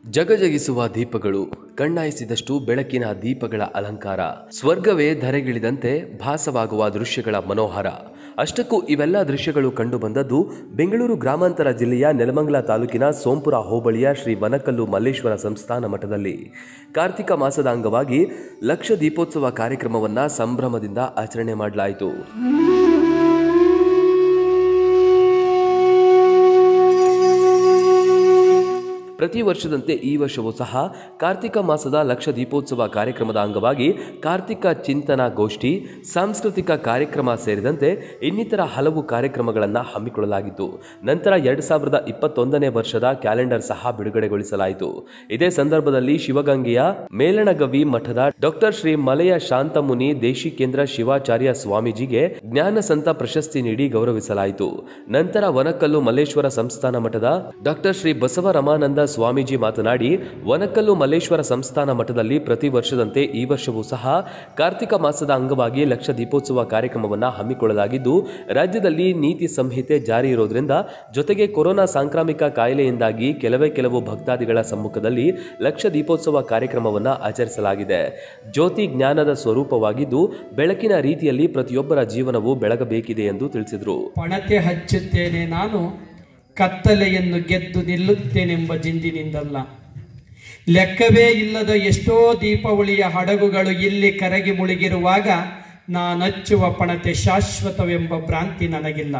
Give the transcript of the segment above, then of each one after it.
ಜಗಜಗಿಸುವ ದೀಪಗಳು ಕಣ್ಣಾಯಿಸಿದಷ್ಟು ಬೆಳಕಿನ ದೀಪಗಳ ಅಲಂಕಾರ ಸ್ವರ್ಗವೇ ಧರೆಗಿಳಿದಂತೆ ಭಾಸವಾಗುವ ದೃಶ್ಯಗಳ ಮನೋಹರ ಅಷ್ಟಕ್ಕೂ ಇವೆಲ್ಲ ದೃಶ್ಯಗಳು ಕಂಡುಬಂದದ್ದು ಬೆಂಗಳೂರು ಗ್ರಾಮಾಂತರ ಜಿಲ್ಲೆಯ ನೆಲಮಂಗಲ ತಾಲೂಕಿನ ಸೋಂಪುರ ಹೋಬಳಿಯ ಶ್ರೀ ವನಕಲ್ಲು ಮಲ್ಲೇಶ್ವರ ಸಂಸ್ಥಾನ ಮಠದಲ್ಲಿ ಕಾರ್ತಿಕ ಮಾಸದ ಅಂಗವಾಗಿ ಲಕ್ಷ ದೀಪೋತ್ಸವ ಕಾರ್ಯಕ್ರಮವನ್ನ ಸಂಭ್ರಮದಿಂದ ಆಚರಣೆ ಮಾಡಲಾಯಿತು ಪ್ರತಿ ವರ್ಷದಂತೆ ಈ ವರ್ಷವೂ ಸಹ ಕಾರ್ತಿಕ ಮಾಸದ ಲಕ್ಷ ದೀಪೋತ್ಸವ ಕಾರ್ಯಕ್ರಮದ ಅಂಗವಾಗಿ ಕಾರ್ತಿಕ ಚಿಂತನ ಗೋಷ್ಠಿ ಸಾಂಸ್ಕೃತಿಕ ಕಾರ್ಯಕ್ರಮ ಸೇರಿದಂತೆ ಇನ್ನಿತರ ಹಲವು ಕಾರ್ಯಕ್ರಮಗಳನ್ನು ಹಮ್ಮಿಕೊಳ್ಳಲಾಗಿತ್ತು ನಂತರ ಎರಡು ಸಾವಿರದ ಇಪ್ಪತ್ತೊಂದನೇ ವರ್ಷದ ಕ್ಯಾಲೆಂಡರ್ ಸಹ ಬಿಡುಗಡೆಗೊಳಿಸಲಾಯಿತು ಇದೇ ಸಂದರ್ಭದಲ್ಲಿ ಶಿವಗಂಗೆಯ ಮೇಲಣಗವಿ ಮಠದ ಡಾಕ್ಟರ್ ಶ್ರೀ ಮಲೆಯ ಶಾಂತಮುನಿ ದೇಶಿಕೇಂದ್ರ ಶಿವಾಚಾರ್ಯ ಸ್ವಾಮೀಜಿಗೆ ಜ್ಞಾನ ಸಂತ ಪ್ರಶಸ್ತಿ ನೀಡಿ ಗೌರವಿಸಲಾಯಿತು ನಂತರ ವನಕಲ್ಲು ಮಲ್ಲೇಶ್ವರ ಸಂಸ್ಥಾನ ಮಠದ ಡಾಕ್ಟರ್ ಶ್ರೀ ಬಸವ ರಮಾನಂದ ಸ್ವಾಮೀಜಿ ಮಾತನಾಡಿ ವನಕಲ್ಲು ಮಲ್ಲೇಶ್ವರ ಸಂಸ್ಥಾನ ಮಠದಲ್ಲಿ ಪ್ರತಿ ವರ್ಷದಂತೆ ಈ ವರ್ಷವೂ ಸಹ ಕಾರ್ತಿಕ ಮಾಸದ ಅಂಗವಾಗಿ ಲಕ್ಷ ದೀಪೋತ್ಸವ ಕಾರ್ಯಕ್ರಮವನ್ನು ಹಮ್ಮಿಕೊಳ್ಳಲಾಗಿದ್ದು ರಾಜ್ಯದಲ್ಲಿ ನೀತಿ ಸಂಹಿತೆ ಜಾರಿ ಇರೋದ್ರಿಂದ ಜೊತೆಗೆ ಕೊರೋನಾ ಸಾಂಕ್ರಾಮಿಕ ಕಾಯಿಲೆಯಿಂದಾಗಿ ಕೆಲವೇ ಕೆಲವು ಭಕ್ತಾದಿಗಳ ಸಮ್ಮುಖದಲ್ಲಿ ಲಕ್ಷ ದೀಪೋತ್ಸವ ಕಾರ್ಯಕ್ರಮವನ್ನು ಆಚರಿಸಲಾಗಿದೆ ಜ್ಯೋತಿ ಜ್ಞಾನದ ಸ್ವರೂಪವಾಗಿದ್ದು ಬೆಳಕಿನ ರೀತಿಯಲ್ಲಿ ಪ್ರತಿಯೊಬ್ಬರ ಜೀವನವು ಬೆಳಗಬೇಕಿದೆ ಎಂದು ತಿಳಿಸಿದರು ಪಣತೆ ಹಚ್ಚುತ್ತೇನೆ ನಾನು ಕತ್ತಲೆಯನ್ನು ಗೆದ್ದು ನಿಲ್ಲುತ್ತೇನೆಂಬ ಜಿಂದಿನಿಂದಲ್ಲ ಲೆಕ್ಕವೇ ಇಲ್ಲದ ಎಷ್ಟೋ ದೀಪಾವಳಿಯ ಹಡಗುಗಳು ಇಲ್ಲಿ ಕರಗಿ ಮುಳುಗಿರುವಾಗ ನಾನಚ್ಚುವ ಪಣತೆ ಶಾಶ್ವತವೆಂಬ ಭ್ರಾಂತಿ ನನಗಿಲ್ಲ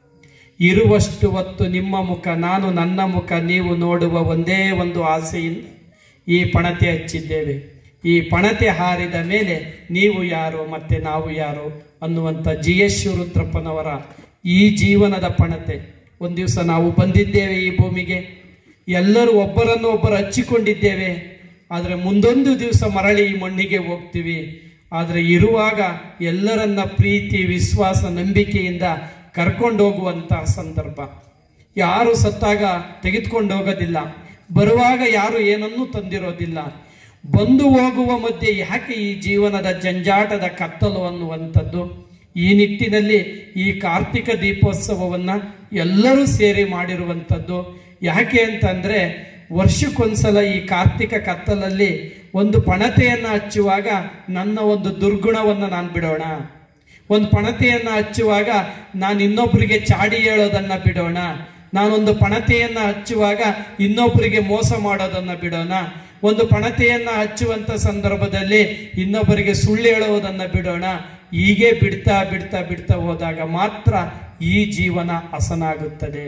ಇರುವಷ್ಟು ಹೊತ್ತು ನಿಮ್ಮ ಮುಖ ನಾನು ನನ್ನ ಮುಖ ನೀವು ನೋಡುವ ಒಂದೇ ಒಂದು ಆಸೆಯಿಂದ ಈ ಪಣತೆ ಹಚ್ಚಿದ್ದೇವೆ ಈ ಪಣತೆ ಹಾರಿದ ಮೇಲೆ ನೀವು ಯಾರು ಮತ್ತೆ ನಾವು ಯಾರು ಅನ್ನುವಂಥ ಜಿ ಎಸ್ ಶಿವರುದ್ರಪ್ಪನವರ ಈ ಜೀವನದ ಪಣತೆ ಒಂದು ದಿವಸ ನಾವು ಬಂದಿದ್ದೇವೆ ಈ ಭೂಮಿಗೆ ಎಲ್ಲರೂ ಒಬ್ಬರನ್ನು ಒಬ್ಬರು ಹಚ್ಚಿಕೊಂಡಿದ್ದೇವೆ ಆದರೆ ಮುಂದೊಂದು ದಿವಸ ಮರಳಿ ಈ ಮಣ್ಣಿಗೆ ಹೋಗ್ತೀವಿ ಆದರೆ ಇರುವಾಗ ಎಲ್ಲರನ್ನ ಪ್ರೀತಿ ವಿಶ್ವಾಸ ನಂಬಿಕೆಯಿಂದ ಕರ್ಕೊಂಡು ಹೋಗುವಂತಹ ಸಂದರ್ಭ ಯಾರು ಸತ್ತಾಗ ತೆಗೆದುಕೊಂಡು ಹೋಗೋದಿಲ್ಲ ಬರುವಾಗ ಯಾರು ಏನನ್ನೂ ತಂದಿರೋದಿಲ್ಲ ಬಂದು ಹೋಗುವ ಮಧ್ಯೆ ಯಾಕೆ ಈ ಜೀವನದ ಜಂಜಾಟದ ಕತ್ತಲು ಅನ್ನುವಂಥದ್ದು ಈ ನಿಟ್ಟಿನಲ್ಲಿ ಈ ಕಾರ್ತಿಕ ದೀಪೋತ್ಸವವನ್ನ ಎಲ್ಲರೂ ಸೇರಿ ಮಾಡಿರುವಂಥದ್ದು ಯಾಕೆ ಅಂತಂದ್ರೆ ವರ್ಷಕ್ಕೊಂದ್ಸಲ ಈ ಕಾರ್ತಿಕ ಕತ್ತಲಲ್ಲಿ ಒಂದು ಪಣತೆಯನ್ನ ಹಚ್ಚುವಾಗ ನನ್ನ ಒಂದು ದುರ್ಗುಣವನ್ನ ನಾನು ಬಿಡೋಣ ಒಂದು ಪಣತೆಯನ್ನ ಹಚ್ಚುವಾಗ ನಾನು ಇನ್ನೊಬ್ಬರಿಗೆ ಚಾಡಿ ಹೇಳೋದನ್ನ ಬಿಡೋಣ ನಾನೊಂದು ಪಣತೆಯನ್ನ ಹಚ್ಚುವಾಗ ಇನ್ನೊಬ್ಬರಿಗೆ ಮೋಸ ಮಾಡೋದನ್ನ ಬಿಡೋಣ ಒಂದು ಪಣತೆಯನ್ನ ಹಚ್ಚುವಂತ ಸಂದರ್ಭದಲ್ಲಿ ಇನ್ನೊಬ್ಬರಿಗೆ ಸುಳ್ಳು ಹೇಳುವುದನ್ನ ಬಿಡೋಣ ಹೀಗೆ ಬಿಡ್ತಾ ಬಿಡ್ತಾ ಬಿಡ್ತಾ ಹೋದಾಗ ಮಾತ್ರ ಈ ಜೀವನ ಹಸನಾಗುತ್ತದೆ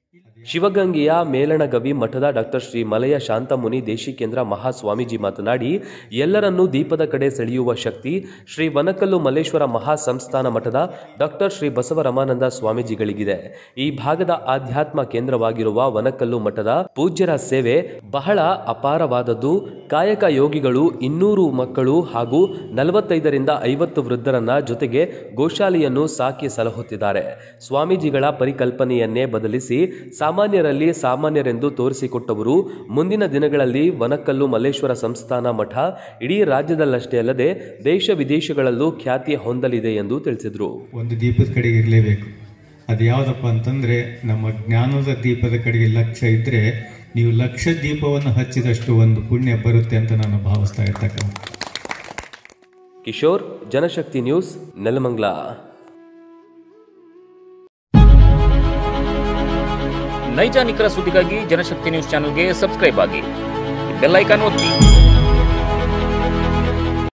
ಶಿವಗಂಗೆಯ ಮೇಲಣಗವಿ ಮಠದ ಡಾಕ್ಟರ್ ಶ್ರೀ ಮಲಯ ಶಾಂತಮುನಿ ದೇಶಿಕೇಂದ್ರ ಮಹಾಸ್ವಾಮೀಜಿ ಮಾತನಾಡಿ ಎಲ್ಲರನ್ನೂ ದೀಪದ ಕಡೆ ಸೆಳೆಯುವ ಶಕ್ತಿ ಶ್ರೀ ವನಕಲ್ಲು ಮಲ್ಲೇಶ್ವರ ಮಹಾಸಂಸ್ಥಾನ ಮಠದ ಡಾಕ್ಟರ್ ಶ್ರೀ ಬಸವ ರಮಾನಂದ ಸ್ವಾಮೀಜಿಗಳಿಗಿದೆ ಈ ಭಾಗದ ಆಧ್ಯಾತ್ಮ ಕೇಂದ್ರವಾಗಿರುವ ವನಕಲ್ಲು ಮಠದ ಪೂಜ್ಯರ ಸೇವೆ ಬಹಳ ಅಪಾರವಾದದ್ದು ಕಾಯಕ ಯೋಗಿಗಳು ಇನ್ನೂರು ಮಕ್ಕಳು ಹಾಗೂ ನಲವತ್ತೈದರಿಂದ ಐವತ್ತು ವೃದ್ಧರನ್ನ ಜೊತೆಗೆ ಗೋಶಾಲೆಯನ್ನು ಸಾಕಿ ಸಲಹುತ್ತಿದ್ದಾರೆ ಸ್ವಾಮೀಜಿಗಳ ಪರಿಕಲ್ಪನೆಯನ್ನೇ ಬದಲಿಸಿ ಸಾಮಾನ್ಯರಲ್ಲಿ ಸಾಮಾನ್ಯರೆಂದು ತೋರಿಸಿಕೊಟ್ಟವರು ಮುಂದಿನ ದಿನಗಳಲ್ಲಿ ವನಕಲ್ಲು ಮಲ್ಲೇಶ್ವರ ಸಂಸ್ಥಾನ ಮಠ ಇಡೀ ರಾಜ್ಯದಲ್ಲಷ್ಟೇ ಅಲ್ಲದೆ ದೇಶ ವಿದೇಶಗಳಲ್ಲೂ ಖ್ಯಾತಿ ಹೊಂದಲಿದೆ ಎಂದು ತಿಳಿಸಿದರು ಒಂದು ದೀಪದ ಕಡೆಗೆ ಇರಲೇಬೇಕು ಅದು ಯಾವುದಪ್ಪ ಅಂತಂದ್ರೆ ನಮ್ಮ ಜ್ಞಾನದ ದೀಪದ ಕಡೆಗೆ ಲಕ್ಷ್ಯ ಇದ್ರೆ ನೀವು ಲಕ್ಷ ದೀಪವನ್ನು ಹಚ್ಚಿದಷ್ಟು ಒಂದು ಪುಣ್ಯ ಬರುತ್ತೆ ಅಂತ ನಾನು ಭಾವಿಸ್ತಾ ಇರ್ತಕ್ಕಂಥ ಕಿಶೋರ್ ಜನಶಕ್ತಿ ನ್ಯೂಸ್ ನೆಲಮಂಗಲ ನೈಜ ನಿಖರ ಸುದ್ದಿಗಾಗಿ ಜನಶಕ್ತಿ ನ್ಯೂಸ್ ಚಾನೆಲ್ಗೆ ಸಬ್ಸ್ಕ್ರೈಬ್ ಆಗಿ ಬೆಲ್ ಐಕಾನ್ ಒತ್ತಿ